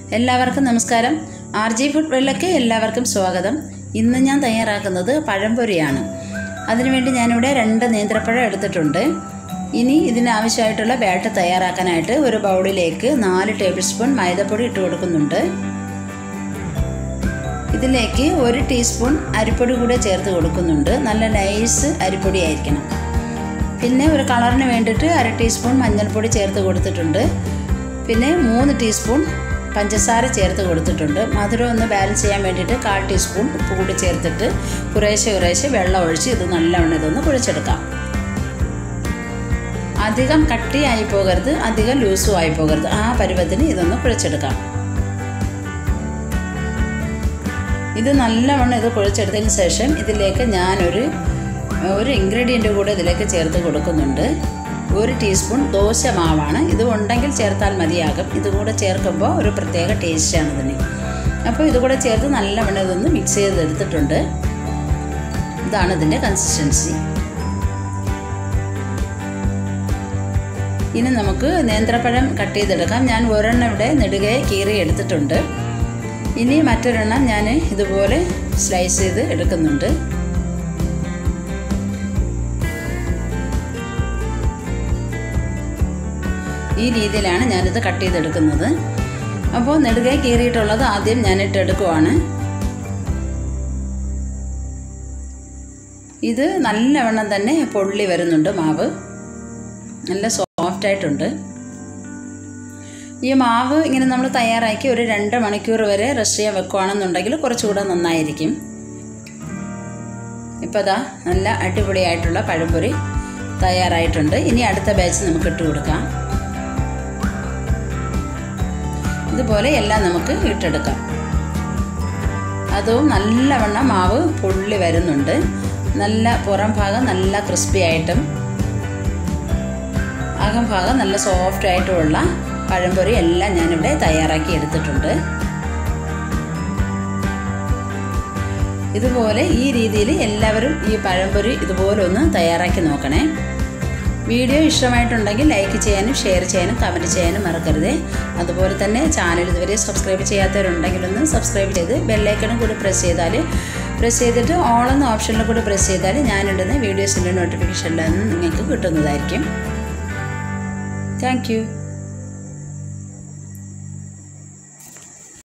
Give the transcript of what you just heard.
എല്ലാവർക്കും നമസ്കാരം R G food വെള്ളയ്ക്ക് എല്ലാവർക്കും സ്വാഗതം ഇന്ന് ഞാൻ തയ്യാറാക്കുന്നത് പഴംപൊരിയാണ് അതിനുവേണ്ടി ഞാനിവിടെ രണ്ട് നേന്ത്രപ്പഴം എടുത്തിട്ടുണ്ട് ഇനി ഇതിനാവശ്യമായിട്ടുള്ള ബാറ്റർ തയ്യാറാക്കാനായിട്ട് ഒരു ബൗളിലേക്ക് നാല് ടേബിൾ സ്പൂൺ മൈദപ്പൊടി ഇട്ട് കൊടുക്കുന്നുണ്ട് ഇതിലേക്ക് ഒരു ടീസ്പൂൺ അരിപ്പൊടി കൂടെ ചേർത്ത് കൊടുക്കുന്നുണ്ട് നല്ല നൈസ് അരിപ്പൊടി ആയിരിക്കണം പിന്നെ ഒരു കളറിന് വേണ്ടിയിട്ട് അര ടീസ്പൂൺ മഞ്ഞൾപ്പൊടി ചേർത്ത് കൊടുത്തിട്ടുണ്ട് പിന്നെ മൂന്ന് ടീസ്പൂൺ പഞ്ചസാര ചേർത്ത് കൊടുത്തിട്ടുണ്ട് മധുരം ഒന്ന് ബാലൻസ് ചെയ്യാൻ വേണ്ടിയിട്ട് കാൽ ടീസ്പൂൺ ഉപ്പ് കൂടി ചേർത്തിട്ട് കുറേശ്ശെ കുറേശ്ശെ വെള്ളം ഒഴിച്ച് ഇത് നല്ലവണ്ണം ഇതൊന്ന് കുഴിച്ചെടുക്കാം അധികം കട്ടിയായി പോകരുത് അധികം ലൂസും ആയി പോകരുത് ആ പരുവത്തിന് ഇതൊന്ന് കുഴിച്ചെടുക്കാം ഇത് നല്ലവണ്ണം ഇത് കുഴിച്ചെടുത്തതിന് ശേഷം ഇതിലേക്ക് ഞാനൊരു ഒരു ഇൻഗ്രീഡിയൻ്റ് കൂടെ ഇതിലേക്ക് ചേർത്ത് കൊടുക്കുന്നുണ്ട് ഒരു ടീസ്പൂൺ ദോശ മാവാണ് ഇത് ഉണ്ടെങ്കിൽ ചേർത്താൽ മതിയാകും ഇതുകൂടെ ചേർക്കുമ്പോൾ ഒരു പ്രത്യേക ടേസ്റ്റാണ് ഇതിന് അപ്പോൾ ഇതുകൂടെ ചേർത്ത് നല്ലവണ്ണം ഇതൊന്ന് മിക്സ് ചെയ്തെടുത്തിട്ടുണ്ട് ഇതാണ് ഇതിൻ്റെ കൺസിസ്റ്റൻസി ഇനി നമുക്ക് നേന്ത്രപ്പഴം കട്ട് ചെയ്തെടുക്കാം ഞാൻ ഒരെണ്ണം ഇവിടെ നെടുകെ കീറി എടുത്തിട്ടുണ്ട് ഇനി മറ്റൊരെണ്ണം ഞാൻ ഇതുപോലെ സ്ലൈസ് ചെയ്ത് എടുക്കുന്നുണ്ട് ഈ രീതിയിലാണ് ഞാനിത് കട്ട് ചെയ്തെടുക്കുന്നത് അപ്പോൾ നെടുകെ കീറിയിട്ടുള്ളത് ആദ്യം ഞാൻ ഇട്ടെടുക്കുവാണ് ഇത് നല്ലവണ്ണം തന്നെ പൊള്ളി വരുന്നുണ്ട് മാവ് നല്ല സോഫ്റ്റ് ആയിട്ടുണ്ട് ഈ മാവ് ഇങ്ങനെ നമ്മൾ തയ്യാറാക്കി ഒരു രണ്ട് മണിക്കൂർ വരെ റെസ്റ്റ് ചെയ്യാൻ വെക്കുകയാണെന്നുണ്ടെങ്കിൽ കുറച്ചുകൂടെ നന്നായിരിക്കും ഇപ്പോൾ അതാ നല്ല അടിപൊളിയായിട്ടുള്ള പഴംപൊരി തയ്യാറായിട്ടുണ്ട് ഇനി അടുത്ത ബാച്ച് നമുക്ക് ഇട്ട് കൊടുക്കാം ഇതുപോലെ എല്ലാം നമുക്ക് ഇട്ടെടുക്കാം അതും നല്ലവണ്ണം മാവ് പൊള്ളി വരുന്നുണ്ട് നല്ല പുറം ഭാഗം നല്ല ക്രിസ്പി ആയിട്ടും അകം ഭാഗം നല്ല സോഫ്റ്റ് ആയിട്ടുമുള്ള പഴംപൊരി എല്ലാം ഞാനിവിടെ തയ്യാറാക്കി എടുത്തിട്ടുണ്ട് ഇതുപോലെ ഈ രീതിയിൽ എല്ലാവരും ഈ പഴംപൊരി ഇതുപോലെ ഒന്ന് തയ്യാറാക്കി നോക്കണേ വീഡിയോ ഇഷ്ടമായിട്ടുണ്ടെങ്കിൽ ലൈക്ക് ചെയ്യാനും ഷെയർ ചെയ്യാനും കമൻറ്റ് ചെയ്യാനും മറക്കരുത് അതുപോലെ തന്നെ ചാനൽ ഇതുവരെ സബ്സ്ക്രൈബ് ചെയ്യാത്തവരുണ്ടെങ്കിൽ ഒന്ന് സബ്സ്ക്രൈബ് ചെയ്ത് ബെല്ലൈക്കണും കൂടി പ്രസ് ചെയ്താൽ പ്രസ് ചെയ്തിട്ട് ഓൾ എന്ന ഓപ്ഷനിൽ കൂടി പ്രസ് ചെയ്താൽ ഞാനിടുന്ന വീഡിയോസിൻ്റെ നോട്ടിഫിക്കേഷനിൽ നിങ്ങൾക്ക് കിട്ടുന്നതായിരിക്കും താങ്ക്